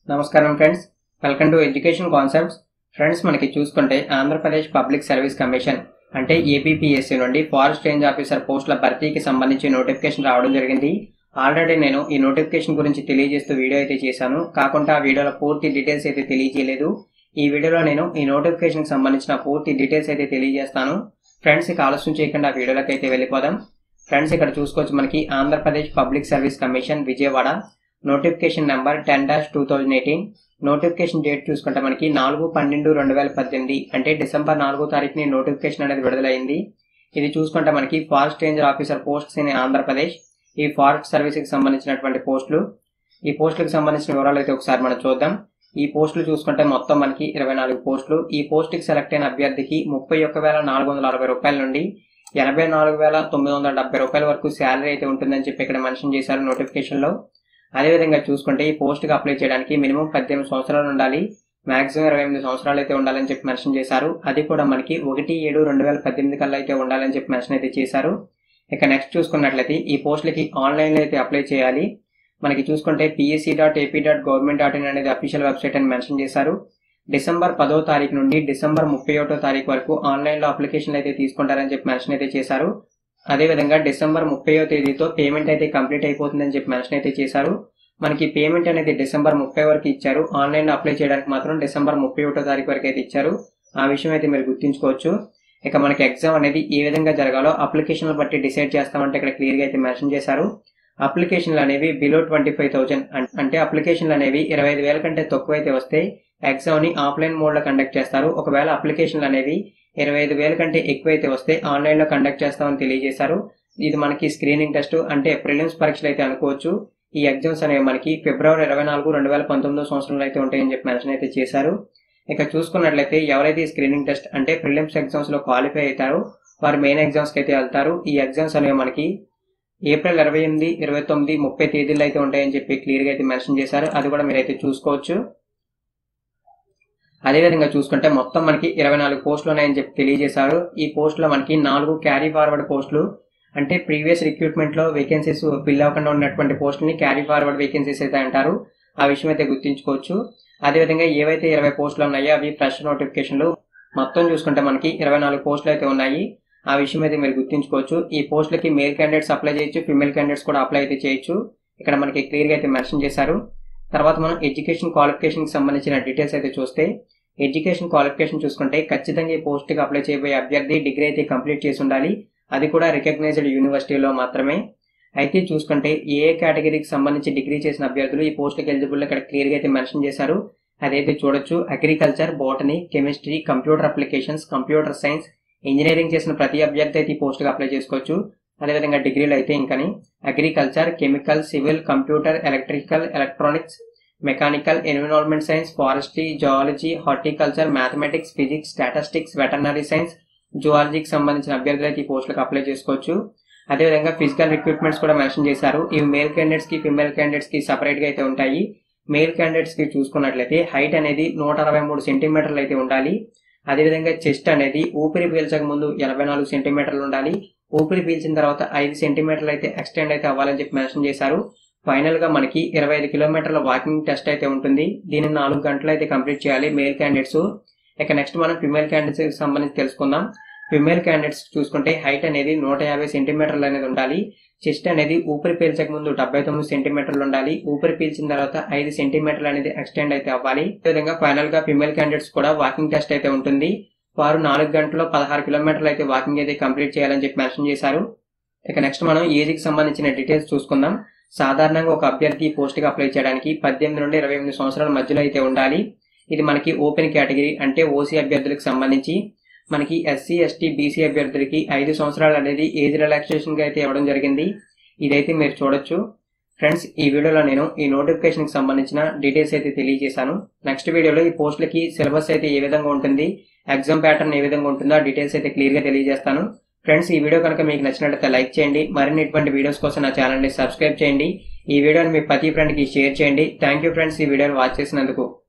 నమస్కారం friends welcome to education concepts friends మనకి చూసుకుంటే ఆంధ్రప్రదేశ్ పబ్లిక్ సర్వీస్ కమిషన్ అంటే ఏపీపీఎస్సీ నుండి ఫారెస్ట్ రేంజ్ ఆఫీసర్ పోస్టుల భర్తీకి సంబంధించి నోటిఫికేషన్ రావడం జరిగింది ఆల్రెడీ నేను ఈ నోటిఫికేషన్ గురించి తెలియజేస్తూ వీడియో అయితే చేశాను కాకుండా ఆ వీడియోలో పూర్తి డీటెయిల్స్ అయితే తెలియజేయలేదు ఈ వీడియోలో నేను ఈ నోటిఫికేషన్కి సంబంధించిన పూర్తి డీటెయిల్స్ అయితే తెలియజేస్తాను ఫ్రెండ్స్ ఇక ఆలస్యం చేయకుండా ఆ వీడియోలోకి అయితే వెళ్ళిపోదాం ఫ్రెండ్స్ ఇక్కడ చూసుకోవచ్చు మనకి Andhra Pradesh public service commission Vijayawada notification number ten dash two thousand eighteen notification date చూసుకుంటే మనకి నాలుగు పన్నెండు రెండు వేల పద్దెనిమిది అంటే డిసెంబర్ నాలుగో తారీఖుని నోటిఫికేషన్ అనేది విడుదలైంది ఇది చూసుకుంటే మనకి forest ranger officer posts in Andhra Pradesh ఈ ఫారెస్ట్ సర్వీస్కి సంబంధించినటువంటి పోస్టులు ఈ పోస్టులకు సంబంధించిన వివరాలు అయితే ఒకసారి మనం చూద్దాం ఈ పోస్టులు చూసుకుంటే మొత్తం మనకి ఇరవై నాలుగు పోస్టులు ఈ పోస్టుకి సెలెక్ట్ అయిన అభ్యర్థికి ముప్పై ఒక్క వేల నాలుగు వందల అరవై రూపాయల నుండి ఎనభై నాలుగు వేల తొమ్మిది వందల డెబ్బై రూపాయల వరకు శాలరీ అయితే ఉంటుందని చెప్పి ఇక్కడ మెన్షన్ చేశారు నోటిఫికేషన్లో అదేవిధంగా చూసుకుంటే ఈ పోస్ట్కి అప్లై చేయడానికి మినిమం పద్దెనిమిది సంవత్సరాలు ఉండాలి మాక్సిమం ఇరవై ఎనిమిది సంవత్సరాలు అయితే ఉండాలని చెప్పి మెన్షన్ చేశారు అది కూడా మనకి ఒకటి ఏడు రెండు వేల పద్దెనిమిది కల్లా అయితే ఉండాలని చెప్పి మెన్షన్ అయితే చేశారు ఇక నెక్స్ట్ చూసుకున్నట్లయితే ఈ పోస్టులకి ఆన్లైన్లో అయితే అప్లై చేయాలి మనకి చూసుకుంటే PSC dot AP dot government dot in అనేది అఫీషియల్ వెబ్సైట్ అని మెన్షన్ చేశారు డిసెంబర్ పదో తారీఖు నుండి డిసెంబర్ ముప్పై ఒకటో తారీఖు వరకు ఆన్లైన్లో అప్లికేషన్లు అయితే తీసుకుంటారని చెప్పి మెన్షన్ అయితే చేశారు అదేవిధంగా డిసెంబర్ ముప్పైవ తేదీతో పేమెంట్ అయితే కంప్లీట్ అయిపోతుందని చెప్పి మెన్షన్ అయితే చేశారు మనకి పేమెంట్ అనేది డిసెంబర్ ముప్పై వరకు ఇచ్చారు ఆన్లైన్లో అప్లై చేయడానికి మాత్రం డిసెంబర్ ముప్పై ఒకటో తారీఖు వరకు అయితే ఇచ్చారు ఆ విషయం అయితే మీరు గుర్తుంచుకోవచ్చు ఇక మనకి ఎగ్జామ్ అనేది ఏ విధంగా జరగాలో అప్లికేషన్లు బట్టి డిసైడ్ చేస్తామంటే ఇక్కడ క్లియర్గా అయితే మెన్షన్ చేశారు అప్లికేషన్లు అనేవి బిలో ట్వంటీ ఫైవ్ థౌసండ్ అంటే అప్లికేషన్లు అనేవి ఇరవై ఐదు వేల కంటే తక్కువ అయితే వస్తే ఎగ్జామ్ని ఆఫ్లైన్ మోడ్లో కండక్ట్ చేస్తారు ఒకవేళ అప్లికేషన్లు అనేవి ఇరవై ఐదు వేల కంటే ఎక్కువైతే వస్తే ఆన్లైన్లో కండక్ట్ చేస్తామని తెలియజేశారు ఇది మనకి స్క్రీనింగ్ టెస్ట్ అంటే ప్రిలిమ్స్ పరీక్షలు అయితే అనుకోవచ్చు ఈ ఎగ్జామ్స్ అనేవి మనకి ఫిబ్రవరి ఇరవై నాలుగు రెండు వేల పంతొమ్మిదో సంవత్సరంలో అయితే ఉంటాయని చెప్పి మెన్షన్ అయితే చేశారు ఇక చూసుకున్నట్లయితే ఎవరైతే ఈ స్క్రీనింగ్ టెస్ట్ అంటే ప్రిలిమ్స్ ఎగ్జామ్స్లో క్వాలిఫై అవుతారో వారు మెయిన్ ఎగ్జామ్స్కి అయితే వెళ్తారు ఈ ఎగ్జామ్స్ అనేవి మనకి ఏప్రిల్ ఇరవై ఎనిమిది ఇరవై తొమ్మిది ముప్పై తేదీలు అయితే ఉంటాయని చెప్పి క్లియర్గా అయితే మెన్షన్ చేశారు అది కూడా మీరైతే చూసుకోవచ్చు అదేవిధంగా చూసుకుంటే మొత్తం మనకి ఇరవై నాలుగు పోస్టులు ఉన్నాయని చెప్పి తెలియజేశారు ఈ పోస్టులో మనకి నాలుగు క్యారీ ఫార్వర్డ్ పోస్టులు అంటే ప్రీవియస్ రిక్రూట్మెంట్లో వేకెన్సీస్ ఫిల్ అవ్వకుండా ఉన్నటువంటి పోస్టులని క్యారీ ఫార్వర్డ్ వేకెన్సీస్ అయితే అంటారు ఆ విషయం అయితే గుర్తుంచుకోవచ్చు అదేవిధంగా ఏవైతే ఇరవై పోస్టులు ఉన్నాయో అవి ఫ్రెష్ నోటిఫికేషన్లు మొత్తం చూసుకుంటే మనకి ఇరవై నాలుగు పోస్టులు అయితే ఉన్నాయి ఆ విషయం అయితే మీరు గుర్తుంచుకోవచ్చు ఈ పోస్టులకి మేల్ క్యాండిడేట్స్ అప్లై చేయొచ్చు ఫిమేల్ క్యాండిడేట్స్ కూడా అప్లై అయితే చేయొచ్చు ఇక్కడ మనకి క్లియర్గా అయితే మెన్షన్ చేశారు తర్వాత మనం ఎడ్యుకేషన్ క్వాలిఫికేషన్కి సంబంధించిన డీటెయిల్స్ అయితే చూస్తే ఎడ్యుకేషన్ క్వాలిఫికేషన్ చూసుకుంటే ఖచ్చితంగా ఈ పోస్ట్కి అప్లై చేయబోయే అభ్యర్థి డిగ్రీ అయితే కంప్లీట్ చేసి ఉండాలి అది కూడా రికగ్నైజ్డ్ యూనివర్సిటీలో మాత్రమే అయితే చూసుకుంటే ఏ కేటగిరీకి సంబంధించి డిగ్రీ చేసిన అభ్యర్థులు ఈ పోస్ట్కి ఎలిజిబుల్ ఇక్కడ క్లియర్గా అయితే మెన్షన్ చేశారు అదైతే చూడొచ్చు agriculture botany chemistry computer applications computer science engineering చేసిన ప్రతి అభ్యర్థి అయితే ఈ పోస్ట్కి అప్లై చేసుకోవచ్చు అదేవిధంగా డిగ్రీలు అయితే ఇంకని agriculture chemical civil computer electrical electronics mechanical environment science forestry zoology horticulture mathematics physics statistics veterinary science జువాలజీకి సంబంధించిన అభ్యర్థులు అయితే ఈ పోస్టులకు అప్లై చేసుకోవచ్చు అదేవిధంగా ఫిజికల్ రిక్రూట్మెంట్స్ కూడా మెన్షన్ చేశారు ఇవి మేల్ క్యాండిడేట్స్ కి ఫిమేల్ క్యాండిడేట్స్ కి సపరేట్ గా అయితే ఉంటాయి మేల్ క్యాండిడేట్స్ కి చూసుకున్నట్లయితే హైట్ అనేది నూట అరవై మూడు సెంటీమీటర్లు అయితే ఉండాలి అదేవిధంగా చెస్ట్ అనేది ఊపిరి పీల్చక ముందు ఎనభై నాలుగు సెంటీమీటర్లు ఉండాలి ఊపిరి పీల్చిన తర్వాత ఐదు సెంటీమీటర్లు అయితే ఎక్స్టెండ్ అయితే అవ్వాలని చెప్పి మెన్షన్ చేశారు ఫైనల్ గా మనకి ఇరవై ఐదు కిలోమీటర్ల వాకింగ్ టెస్ట్ అయితే ఉంటుంది దీన్ని నాలుగు గంటలు అయితే కంప్లీట్ చేయాలి మేల్ క్యాండిడేట్స్ ఇక నెక్స్ట్ మనం ఫిమేల్ క్యాండిడేట్స్ సంబంధించి తెలుసుకుందాం ఫిమేల్ క్యాండిడేట్స్ చూసుకుంటే హైట్ అనేది నూట యాభై సెంటీమీటర్లు అనేది ఉండాలి చెస్ట్ అనేది ఊపిరి పీల్చక ముందు డెబ్బై తొమ్మిది సెంటీమీటర్లు ఉండాలి ఊపిరి పీల్చిన తర్వాత ఐదు సెంటీమీటర్లు అనేది ఎక్స్టెండ్ అయితే అవ్వాలి అదేవిధంగా ఫైనల్ గా ఫిమేల్ క్యాండిడేట్స్ కూడా వాకింగ్ టెస్ట్ అయితే ఉంటుంది వారు నాలుగు గంటల్లో పదహారు కిలోమీటర్లు అయితే వాకింగ్ అయితే కంప్లీట్ చేయాలని చెప్పి మెన్షన్ చేశారు ఇక నెక్స్ట్ మనం ఏజ్కి సంబంధించిన డీటెయిల్స్ చూసుకుందాం సాధారణంగా ఒక అభ్యర్థి పోస్ట్కి అప్లై చేయడానికి పద్దెనిమిది నుండి ఇరవై ఎనిమిది సంవత్సరాల మధ్యలో అయితే ఉండాలి ఇది మనకి ఓపెన్ కేటగిరీ అంటే ఓసీ అభ్యర్థులకు సంబంధించి మనకి ఎస్సీ ఎస్టీ బీసీ అభ్యర్థులకి ఐదు సంవత్సరాలు అనేది ఏజ్ రిలాక్సేషన్గా అయితే ఇవ్వడం జరిగింది ఇదైతే మీరు చూడొచ్చు ఫ్రెండ్స్ ఈ వీడియోలో నేను ఈ నోటిఫికేషన్కి సంబంధించిన డీటెయిల్స్ అయితే తెలియజేశాను నెక్స్ట్ వీడియోలో ఈ పోస్టులకి సిలబస్ అయితే ఏ విధంగా ఉంటుంది ఎగ్జామ్ ప్యాటర్న్ ఏ విధంగా ఉంటుందో ఆ డీటెయిల్స్ అయితే క్లియర్గా తెలియజేస్తాను ఫ్రెండ్స్ ఈ వీడియో కనుక మీకు నచ్చినట్లయితే లైక్ చేయండి మరిన్ని ఇటువంటి వీడియోస్ కోసం నా ఛానల్ని సబ్స్క్రైబ్ చేయండి ఈ వీడియోని మీ ప్రతి ఫ్రెండ్కి షేర్ చేయండి థ్యాంక్ యూ ఫ్రెండ్స్ ఈ వీడియోని వాచ్ చేసినందుకు